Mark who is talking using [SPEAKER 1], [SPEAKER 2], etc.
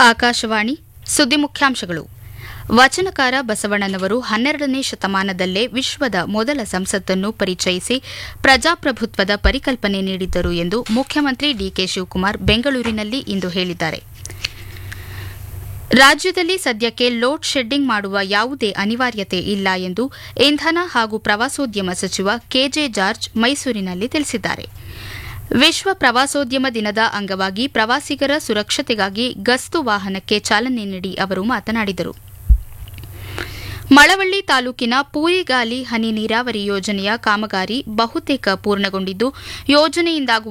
[SPEAKER 1] ಆಕಾಶವಾಣಿ ಸುದ್ದಿ ಮುಖ್ಯಾಂಶಗಳು ವಚನಕಾರ ಬಸವಣ್ಣನವರು ಹನ್ನೆರಡನೇ ಶತಮಾನದಲ್ಲೇ ವಿಶ್ವದ ಮೊದಲ ಸಂಸತ್ತನ್ನು ಪರಿಚಯಿಸಿ ಪ್ರಜಾಪ್ರಭುತ್ವದ ಪರಿಕಲ್ಪನೆ ನೀಡಿದ್ದರು ಎಂದು ಮುಖ್ಯಮಂತ್ರಿ ಡಿಕೆ ಶಿವಕುಮಾರ್ ಬೆಂಗಳೂರಿನಲ್ಲಿ ಇಂದು ಹೇಳಿದ್ದಾರೆ ರಾಜ್ಯದಲ್ಲಿ ಸದ್ಯಕ್ಕೆ ಲೋಡ್ ಶೆಡ್ಡಿಂಗ್ ಮಾಡುವ ಯಾವುದೇ ಅನಿವಾರ್ಯತೆ ಇಲ್ಲ ಎಂದು ಇಂಧನ ಹಾಗೂ ಪ್ರವಾಸೋದ್ಯಮ ಸಚಿವ ಕೆಜೆ ಜಾರ್ಜ್ ಮೈಸೂರಿನಲ್ಲಿ ತಿಳಿಸಿದ್ದಾರೆ ವಿಶ್ವ ಪ್ರವಾಸೋದ್ಯಮ ದಿನದ ಅಂಗವಾಗಿ ಪ್ರವಾಸಿಗರ ಸುರಕ್ಷತೆಗಾಗಿ ಗಸ್ತು ವಾಹನಕ್ಕೆ ಚಾಲನೆ ನೀಡಿ ಅವರು ಮಾತನಾಡಿದರು ಮಳವಳ್ಳಿ ತಾಲೂಕಿನ ಪೂಯಿಗಾಲಿ ಹನಿ ನೀರಾವರಿ ಯೋಜನೆಯ ಕಾಮಗಾರಿ ಬಹುತೇಕ ಪೂರ್ಣಗೊಂಡಿದ್ದು ಯೋಜನೆಯಿಂದಾಗುವ